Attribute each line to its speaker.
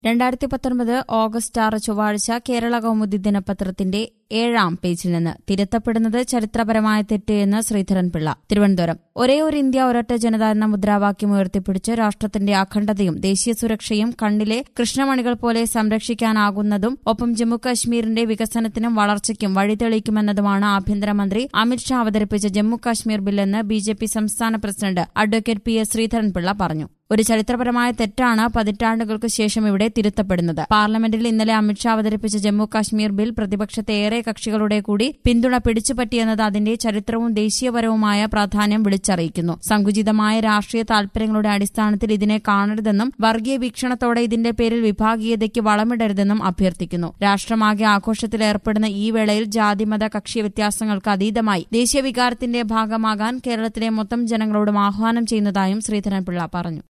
Speaker 1: രണ്ടായിരത്തി പത്തൊൻപത് ഓഗസ്റ്റ് ആറ് ചൊവ്വാഴ്ച കേരള കൗമുദി ദിനപത്രത്തിന്റെ ഏഴാം പേജിൽ നിന്ന് തിരുത്തപ്പെടുന്നത് ചരിത്രപരമായ തെറ്റ് എന്ന് ശ്രീധരൻ പിള്ള തിരുവനന്തപുരം ഒരേ ഒരു ഇന്ത്യ ഒരൊറ്റ ജനത എന്ന മുദ്രാവാക്യം ഉയർത്തിപ്പിടിച്ച് രാഷ്ട്രത്തിന്റെ അഖണ്ഡതയും ദേശീയ സുരക്ഷയും കണ്ണിലെ കൃഷ്ണമണികൾ പോലെ സംരക്ഷിക്കാനാകുന്നതും ഒപ്പം ജമ്മുകാശ്മീരിന്റെ വികസനത്തിനും വളർച്ചയ്ക്കും വഴിതെളിക്കുമെന്നതുമാണ് ആഭ്യന്തരമന്ത്രി അമിത്ഷാ അവതരിപ്പിച്ച ജമ്മുകാശ്മീർ ബില്ലെന്ന് ബി ജെ പി സംസ്ഥാന president advocate P S Sreedharan Pillai പറഞ്ഞു ഒരു ചരിത്രപരമായ തെറ്റാണ് പതിറ്റാണ്ടുകൾക്ക് ശേഷം ഇവിടെ തിരുത്തപ്പെടുന്നത് പാർലമെന്റിൽ ഇന്നലെ അമിത്ഷാ അവതരിപ്പിച്ച ജമ്മു കാശ്മീർ ബിൽ പ്രതിപക്ഷത്തെ ഏറെ കക്ഷികളുടെ കൂടി പിന്തുണ പിടിച്ചുപറ്റിയെന്നത് അതിന്റെ ചരിത്രവും ദേശീയപരവുമായ പ്രാധാന്യം വിളിച്ചറിയിക്കുന്നു സങ്കുചിതമായ രാഷ്ട്രീയ താൽപര്യങ്ങളുടെ അടിസ്ഥാനത്തിൽ ഇതിനെ കാണരുതെന്നും വർഗീയ വീക്ഷണത്തോടെ ഇതിന്റെ പേരിൽ വിഭാഗീയതയ്ക്ക് വളമിടരുതെന്നും അഭ്യർത്ഥിക്കുന്നു രാഷ്ട്രമാകെ ആഘോഷത്തിൽ ഏർപ്പെടുന്ന ഈ വേളയിൽ ജാതിമത കക്ഷി വ്യത്യാസങ്ങൾക്ക് അതീതമായി ദേശീയ വികാരത്തിന്റെ ഭാഗമാകാൻ കേരളത്തിലെ മൊത്തം ജനങ്ങളോടും ആഹ്വാനം ചെയ്യുന്നതായും ശ്രീധരൻപിള്ള പറഞ്ഞു